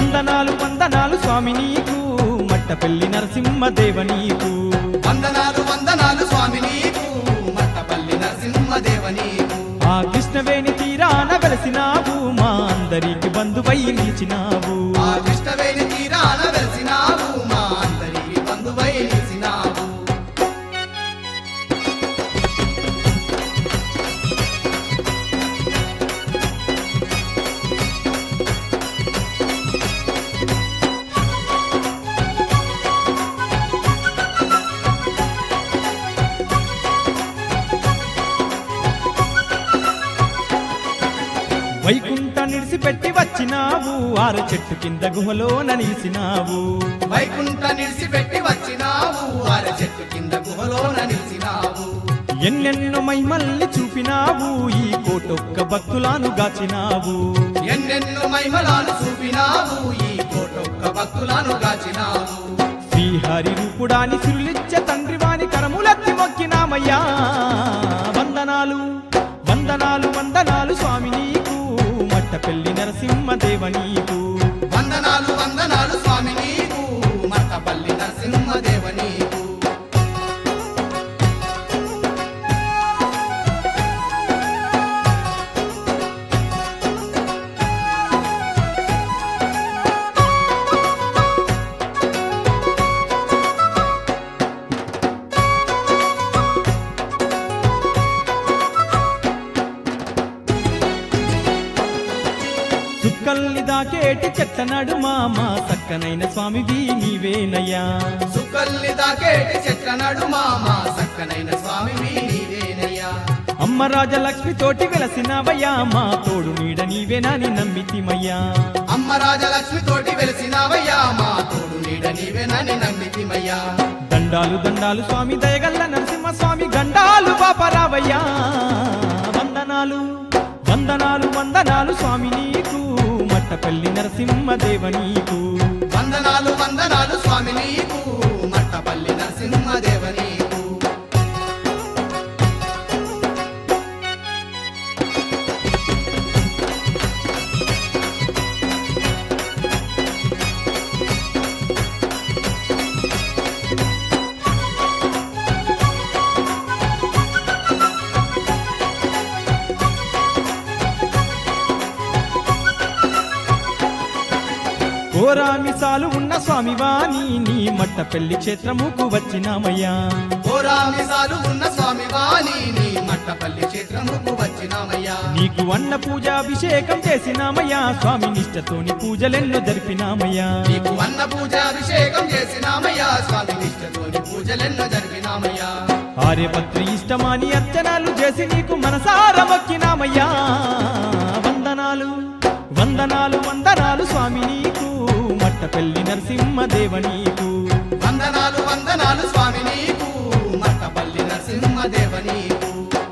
వందనాలు వందనాలు స్వామి నీకు మట్టపల్లి నరసింహదేవ నీకు వందనాలు వందనాలు స్వామి నీకు మట్టపల్లి నరసింహదేవ నీకు ఆ కృష్ణవేణి తీరాన వెలసినావు మా అందరికి బంధువై నిలిచినావు ఆ కృష్ణవేణి తీరాన వెలిసినావు మా అందరికి బంధువై నిలిసినావు వైకుంఠ నిడిసిపెట్టి వచ్చినావు ఆరు చెట్టు కింద గుహలోన నిలిచినావు వైకుంఠ నిలిచిపెట్టి వచ్చినావు అర చెట్టు కింద గుహలోన నిలిచినావు ఎన్నెన్నో మైమల్ని చూపినావు ఈ కోటొక్క భక్తులను గాచినావు ఎన్నెన్నో మహిమలాను చూపినావు ఈ కోటొక్క భక్తులను గాచినావు శ్రీహరి రూపుడాని సిరులిచ్చ తండ్రి వాని కరములెత్తి మొక్కినామయ్యా వందనాలు వందనాలు వందనాలు స్వామి నీకు మట్టపల్లి నరసింహదేవ నీకు వందనాలు వందనాలు స్వామి నీకు మట్టపల్లి నరసింహదేవ నీకు చుక్కల్ని దాకేటి చెట్ట నడుమా మా సక్కనైన స్వామివి నీవేనయ్యా సుకల్ని దాకేటి చెట్ల నడుమా మా సక్కనైన స్వామి నీవేనయ్యా అమ్మ రాజలక్ష్మి తోటి వెలసినవయ్యా మా తోడు నీడ నీవేనని నమ్మితిమయ్యా అమ్మ రాజలక్ష్మి తోటి వెలిసినావయ్యా మా తోడు నీడ నీవేనని నమ్మితిమయ్యా దండాలు దండాలు స్వామి దయగల్ల నరసింహ స్వామి గండాలు పాపరావయ్యా వందనాలు వందనాలు వందనాలు స్వామి నీకు మట్టపల్లి నరసింహదేవ నీకు వందనాలు వందనాలు స్వామి నీకు మట్టపల్లి నరసింహదేవ నీకు ఘోరామిసాలు ఉన్న స్వామివాణి నీ మట్టపల్లి క్షేత్రముకు వచ్చినామయ్యా ఘోరామిసాలు ఉన్న స్వామి వాణి నీ మట్టపల్లి క్షేత్రముకు వచ్చినామయ్యా నీకు అన్న పూజాభిషేకం చేసినామయ్యా స్వామి నిష్టతోని పూజలెన్నో జరిపినామయ్యా నీకు అన్న పూజాభిషేకం చేసినామయ్యా స్వామి నిష్టతోని పూజలెన్నో జరిపినామయ్యా ఆర్యపత్రి ఇష్టమాని అర్చనలు చేసి నీకు మనసార మొక్కినామయ్యా వందనాలు వందనాలు వందనాలు స్వామి నీకు మట్టపల్లి నరసింహదేవ నీకు వందనాలు వందనాలు స్వామి నీకు మట్టపల్లి నరసింహదేవ నీకు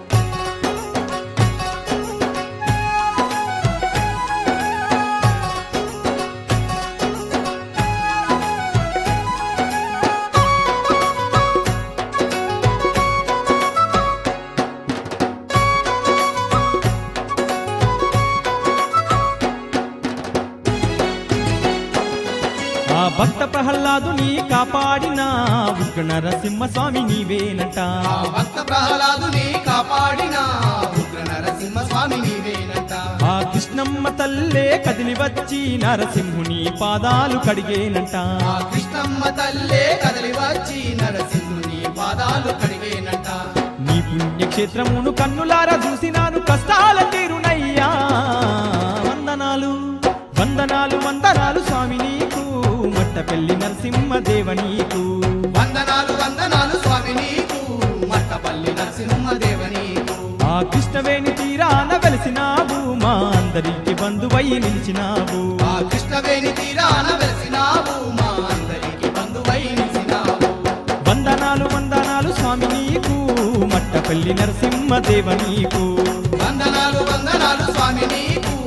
ఆ భక్త ప్రహ్లాదుని కాపాడిన ఉగ్ర నరసింహ స్వామి నీవేనట ఆ భక్త ప్రహ్లాదుని కాపాడిన ఉగ్ర నరసింహ స్వామి నీవేనంట ఆ కృష్ణమ్మ తల్లే కదిలి వచ్చి నరసింహుని పాదాలు కడిగేనంట ఆ కృష్ణమ్మ తల్లే కదలి వచ్చి నరసింహుని పాదాలు కడిగేనంట నీ పుణ్యక్షేత్రమును కన్నులారా చూసినాను కష్టాల తీరునయ్యా వందనాలు వందనాలు వందనాలు స్వామి నీకు మట్టపల్లి నరసింహదేవ నీకు వందనాలు వందనాలు స్వామి నీకు మట్టపల్లి నరసింహదేవ నీకు ఆ కృష్ణవేణి తీరాన వెలిసినావు మా అందరికి బంధువై నిలిచినావు ఆ కృష్ణవేణి తీరాన వెలిసినావు మా అందరికి బంధువై నిలిచినావు వందనాలు వందనాలు స్వామి నీకు మట్టపల్లి నరసింహదేవ నీకు వందనాలు వందనాలు స్వామి నీకు